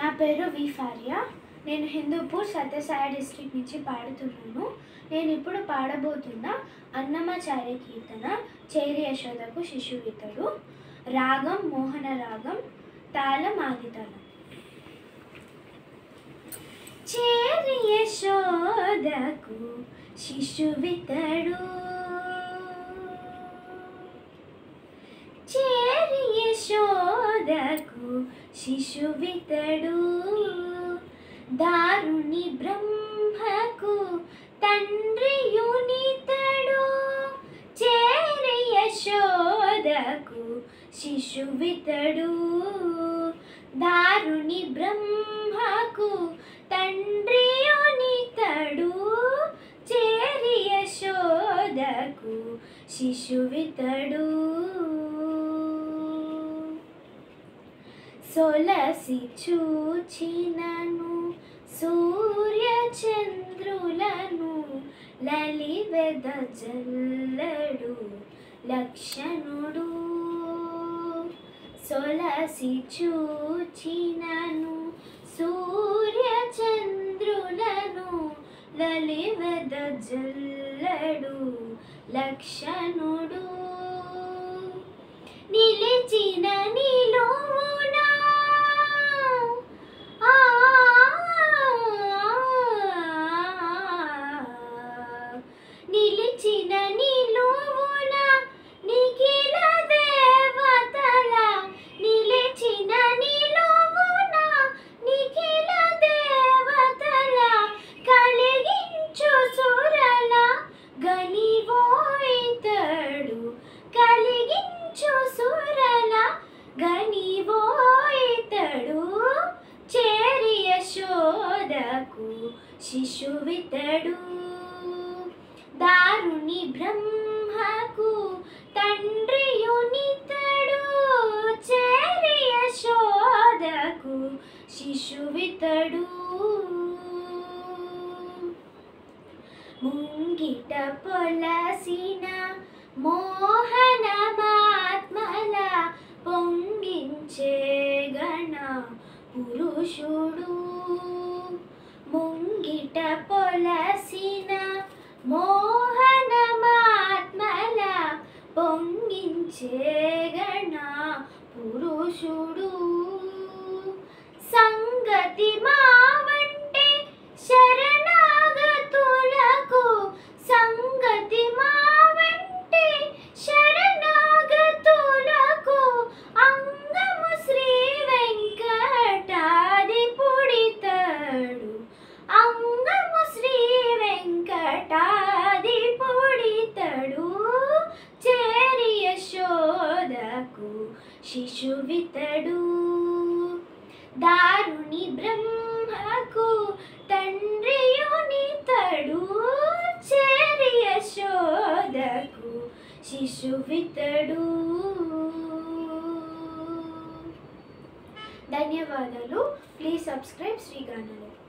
నా పేరు వి ఫార్య నేను హిందూపూర్ సత్యసాయి డిస్ట్రిక్ట్ నుంచి పాడుతున్నాను నేను ఇప్పుడు పాడబోతున్న అన్నమాచార్య కీర్తన చేరి యశోదకు శిశువితడు రాగం మోహన రాగం తాళం ఆదితాళం చేరి యశోదకు శిశువితడు చేరి యశోదకు శిశువితడు దారుని బ్రహ్మకు తండ్రియునితడు చేరి యశోదకు శిశువితడు దారుని బ్రహ్మకు తండ్రియునితడు చేరి యశోదకు శిశువితడు సొలసి చూచినను సూర్య చంద్రులను లలివెద జల్లడు లక్షణుడు సొలసి చూచినను సూర్య చంద్రులను లలివెద జల్లడు లక్షణుడు నిలిచిన నిలువునా ఆ, నిలిచిన నిలువున నిఖిల దేవతల నిలిచిన నిలువున నిఖిల దేవతల కలిగించు సురల గనివోయితడు కలిగించు సురల గనివోయితడు చేరి యశోదకు శిశువితడు దారుని బ్రహ్మకు తండ్రియునితడు చేరి యశోదకు శిశువితడు ముంగిట పొలసిన మోహనమాత్మల పొంగించే గణ పురుషుడు ముంగిట పొలసిన మోహనమాత్మల పొంగించే గణ పురుషుడు సంగతి మావంటే శరణాగతులకు సంగతి మావంటే శరణాగతులకు అంగము శ్రీ వెంకటాది పుడితడు అంగము శ్రీ వెంకటాది పుడితడు చేరి యశోదకు శిశువితడు దారుని బ్రహ్మకు తండ్రియునితడు చేరి యశోదకు శిశువితడు ధన్యవాదాలు ప్లీజ్ సబ్స్క్రైబ్ శ్రీగానలు